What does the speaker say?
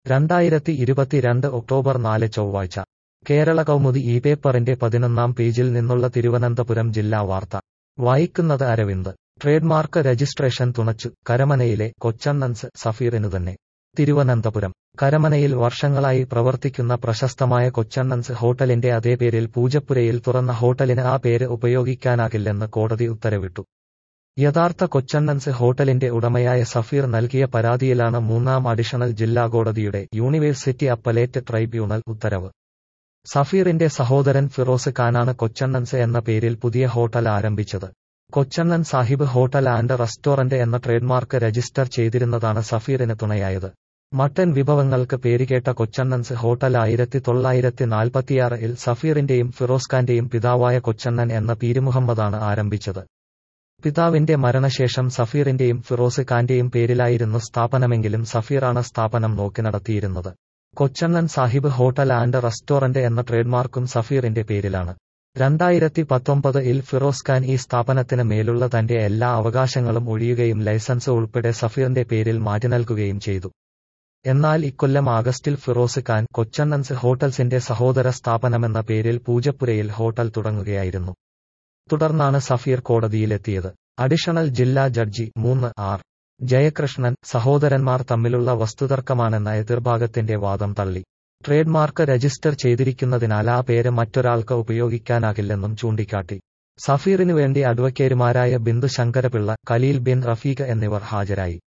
രണ്ടായിരത്തി ഇരുപത്തിരണ്ട് ഒക്ടോബർ നാല് ചൊവ്വാഴ്ച കേരള കൗമുദി ഈ പേപ്പറിന്റെ പതിനൊന്നാം പേജിൽ നിന്നുള്ള തിരുവനന്തപുരം ജില്ലാ വാർത്ത വായിക്കുന്നത് അരവിന്ദ് ട്രേഡ്മാർക്ക് രജിസ്ട്രേഷൻ തുണച്ചു കരമനയിലെ കൊച്ചണ്ണൻസ് സഫീറിനു തന്നെ തിരുവനന്തപുരം കരമനയിൽ വർഷങ്ങളായി പ്രവർത്തിക്കുന്ന പ്രശസ്തമായ കൊച്ചണ്ണൻസ് ഹോട്ടലിന്റെ അതേ പേരിൽ പൂജപ്പുരയിൽ തുറന്ന ഹോട്ടലിന് ആ പേര് ഉപയോഗിക്കാനാകില്ലെന്ന് കോടതി ഉത്തരവിട്ടു യഥാർത്ഥ കൊച്ചണ്ണൻസ് ഹോട്ടലിന്റെ ഉടമയായ സഫീർ നൽകിയ പരാതിയിലാണ് മൂന്നാം അഡീഷണൽ ജില്ലാ കോടതിയുടെ യൂണിവേഴ്സിറ്റി അപ്പലേറ്റ് ട്രൈബ്യൂണൽ ഉത്തരവ് സഫീറിന്റെ സഹോദരൻ ഫിറോസ് ഖാനാണ് കൊച്ചണ്ണൻസ് എന്ന പേരിൽ പുതിയ ഹോട്ടൽ ആരംഭിച്ചത് Kochannan Sahib hotel and restaurant എന്ന ട്രേഡ്മാർക്ക് രജിസ്റ്റർ ചെയ്തിരുന്നതാണ് സഫീറിന് തുണയായത് മട്ടൻ വിഭവങ്ങൾക്ക് പേരുകേട്ട കൊച്ചണ്ണൻസ് ഹോട്ടൽ ആയിരത്തി തൊള്ളായിരത്തി നാൽപ്പത്തിയാറിൽ സഫീറിന്റെയും ഫിറോസ് ഖാന്റെയും പിതാവായ കൊച്ചണ്ണൻ എന്ന പീരുമുഹമ്മദാണ് ആരംഭിച്ചത് പിതാവിന്റെ മരണശേഷം സഫീറിന്റെയും ഫിറോസ് ഖാന്റെയും പേരിലായിരുന്നു സ്ഥാപനമെങ്കിലും സഫീറാണ് സ്ഥാപനം നോക്കി നടത്തിയിരുന്നത് Kochannan Sahib hotel and restaurant എന്ന ട്രേഡ്മാർക്കും സഫീറിന്റെ പേരിലാണ് രണ്ടായിരത്തി പത്തൊമ്പത് ഇൽ ഫിറോസ് ഖാൻ ഈ സ്ഥാപനത്തിന് മേലുള്ള തന്റെ എല്ലാ അവകാശങ്ങളും ഒഴിയുകയും ലൈസൻസ് ഉൾപ്പെടെ സഫീറിന്റെ പേരിൽ മാറ്റി നൽകുകയും ചെയ്തു എന്നാൽ ഇക്കൊല്ലം ആഗസ്റ്റിൽ ഫിറോസ് ഖാൻ കൊച്ചണ്ണൻസ് ഹോട്ടൽസിന്റെ സഹോദര സ്ഥാപനമെന്ന പേരിൽ പൂജപ്പുരയിൽ ഹോട്ടൽ തുടങ്ങുകയായിരുന്നു തുടർന്നാണ് സഫീർ കോടതിയിലെത്തിയത് അഡീഷണൽ ജില്ലാ ജഡ്ജി മൂന്ന് ആർ ജയകൃഷ്ണൻ സഹോദരന്മാർ തമ്മിലുള്ള വസ്തുതർക്കമാണെന്ന എതിർഭാഗത്തിന്റെ വാദം തള്ളി ട്രേഡ്മാർക്ക് രജിസ്റ്റർ ചെയ്തിരിക്കുന്നതിനാൽ ആ പേര് മറ്റൊരാൾക്ക് ഉപയോഗിക്കാനാകില്ലെന്നും ചൂണ്ടിക്കാട്ടി സഫീറിനു വേണ്ടി അഡ്വക്കേറ്റുമാരായ ബിന്ദു ശങ്കരപിള്ള ഖലീൽ ബിൻ റഫീഖ് എന്നിവർ ഹാജരായി